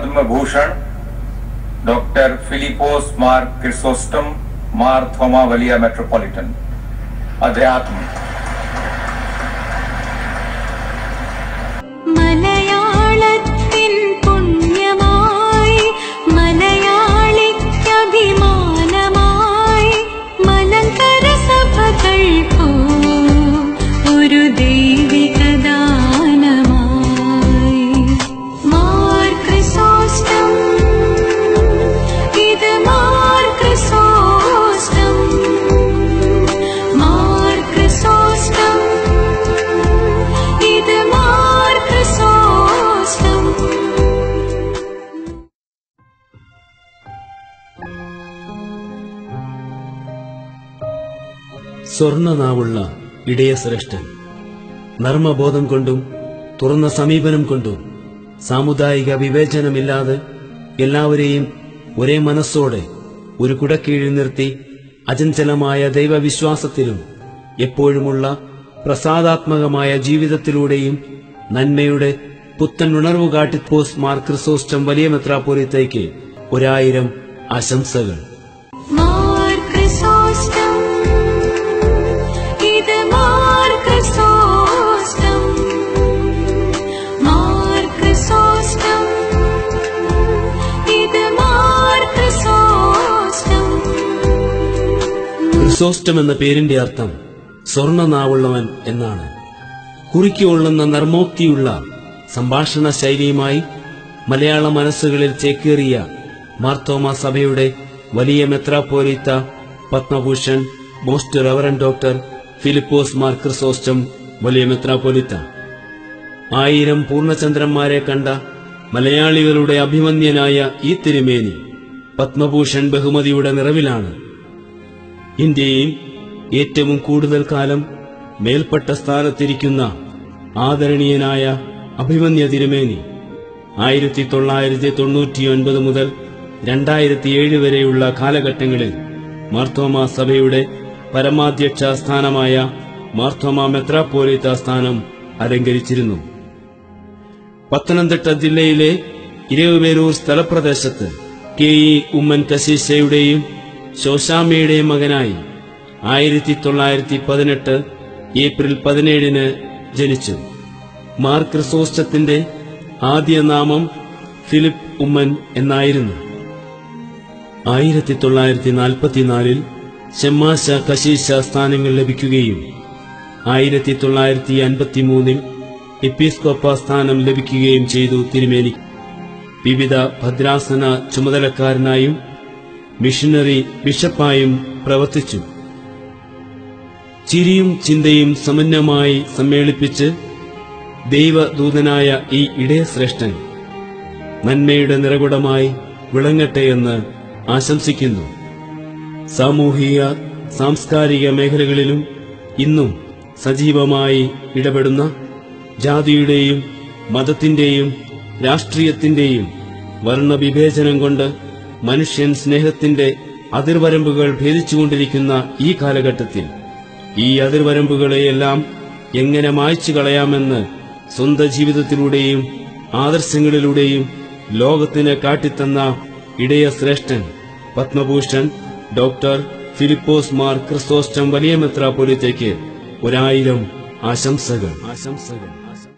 Padma Bhushan doctor Philipose Mar Chrysostom Mar Thoma വലിയ metropolitan അധ്യാത്മ മലയാളത്തിൻ പുണ്യമായി മലയാളിക്കഭിമാനമായി മലങ്കര സഭകൾക്കു ഒരു ദൈവിക ദാനമായി മാർ ക്രിസോസ്റ്റം ഇത് മാർ ക്രിസോസ്റ്റം മാർ ക്രിസോസ്റ്റം ഇത് മാർ ക്രിസോസ്റ്റം സ്വർണനാവുള്ള ഇടയശ്രേഷ്ഠൻ നർമ്മബോധം കൊണ്ടും തുറന്ന സമീപനം കൊണ്ടും സാമുദായിക വിവേചനമില്ലാതെ എല്ലാവരെയും ഒരേ മനസ്സോടെ ഒരു കുടക്കീഴിൽ നിർത്തി അചഞ്ചലമായ ദൈവവിശ്വാസത്തിലും എപ്പോഴുമുള്ള പ്രസാദാത്മകമായ ജീവിതത്തിലൂടെയും നന്മയുടെ പുത്തൻ ഉണർവ് കാട്ടി പോസ് മാർ ക്രിസോസ്റ്റം വലിയ മെത്രാപോലിത്തേക്ക് ഒരായിരം ആശംസകൾ മാർ ക്രിസോസ്റ്റം ഇത് മാർ ക്രിസോസ്റ്റം മാർ ക്രിസോസ്റ്റം ഇത് മാർ ക്രിസോസ്റ്റം ക്രിസോസ്റ്റം എന്ന പേരിന്റെ അർത്ഥം സ്വർണനാവുള്ളവൻ എന്നാണ് കുറിക്കൊള്ളുന്ന നർമ്മോക്തിയുള്ള സംഭാഷണ ശൈലിയുമായി മലയാള മനസ്സുകളിൽ ചേക്കേറിയ മാർത്തോമ സഭയുടെ വലിയ മെത്രാപ്പോലിത്ത Padma Bhushan most reverend doctor Philipose Mar Chrysostom വലിയ മെത്രാപ്പോലിത്ത ആയിരം പൂർണ്ണചന്ദ്രന്മാരെ കണ്ട മലയാളികളുടെ അഭിമന്യനായ ഈ തിരുമേനി പത്മഭൂഷൺ ബഹുമതിയുടെ നിറവിലാണ് ഇന്ത്യയിൽ ഏറ്റവും കൂടുതൽ കാലം മേൽപ്പെട്ട സ്ഥാനത്തിരിക്കുന്ന ആദരണീയനായ അഭിമന്യ തിരുമേനി ആയിരത്തി തൊള്ളായിരത്തി തൊണ്ണൂറ്റിയൊൻപത് മുതൽ രണ്ടായിരത്തിയേഴ് വരെയുള്ള കാലഘട്ടങ്ങളിൽ മാർത്തോമ സഭയുടെ പരമാധ്യക്ഷ സ്ഥാനമായ മാർത്തോമ മെത്രാപ്പോലിത്ത സ്ഥാനം അലങ്കരിച്ചിരുന്നു പത്തനംതിട്ട ജില്ലയിലെ ഇരവുപേരൂർ സ്ഥലപ്രദേശത്ത് കെ ഇ ഉമ്മൻ കശീശയുടെയും ശോശാമ്മയുടെയും മകനായി ആയിരത്തി തൊള്ളായിരത്തി പതിനെട്ട് ഏപ്രിൽ പതിനേഴിന് ജനിച്ചു മാർ ക്രിസോസ്റ്റത്തിന്റെ ആദ്യ നാമം ഫിലിപ്പ് ഉമ്മൻ എന്നായിരുന്നു ആയിരത്തി തൊള്ളായിരത്തി നാൽപ്പത്തിനാലിൽ ഷെമ്മാശ കശീശ സ്ഥാനങ്ങൾ ലഭിക്കുകയും ആയിരത്തി തൊള്ളായിരത്തി അൻപത്തിമൂന്നിൽ എപ്പിസ്കോപ്പ സ്ഥാനം ലഭിക്കുകയും ചെയ്തു തിരുമേനി വിവിധ ഭദ്രാസന ചുമതലക്കാരനായും മിഷനറി ബിഷപ്പായും പ്രവർത്തിച്ചു ചിരിയും ചിന്തയും സമന്വയമായി സമ്മേളിപ്പിച്ച് ദൈവദൂതനായ ഈ ഇടയശ്രേഷ്ഠൻ നന്മയുടെ നിറകുടമായി വിളങ്ങട്ടെയെന്ന് ആശംസിക്കുന്നു സാമൂഹിക സാംസ്കാരിക മേഖലകളിലും ഇന്നും സജീവമായി ഇടപെടുന്ന ജാതിയുടെയും മതത്തിന്റെയും രാഷ്ട്രീയത്തിന്റെയും വർണ്ണവിഭേചനം കൊണ്ട് മനുഷ്യൻ സ്നേഹത്തിന്റെ അതിർവരമ്പുകൾ ഭേദിച്ചുകൊണ്ടിരിക്കുന്ന ഈ കാലഘട്ടത്തിൽ ഈ അതിർവരമ്പുകളെയെല്ലാം എങ്ങനെ മായ്ച്ചു കളയാമെന്ന് സ്വന്തം ജീവിതത്തിലൂടെയും ആദർശങ്ങളിലൂടെയും ലോകത്തിന് കാട്ടിത്തന്ന ഇടയ ശ്രേഷ്ഠൻ പത്മഭൂഷൺ ഡോക്ടർ ഫിലിപ്പോസ് മാർ ക്രിസ്തോസ്റ്റം വലിയ മെത്രാപോലിത്തേക്ക് ഒരായിരം ആശംസകൾ ആശംസകൾ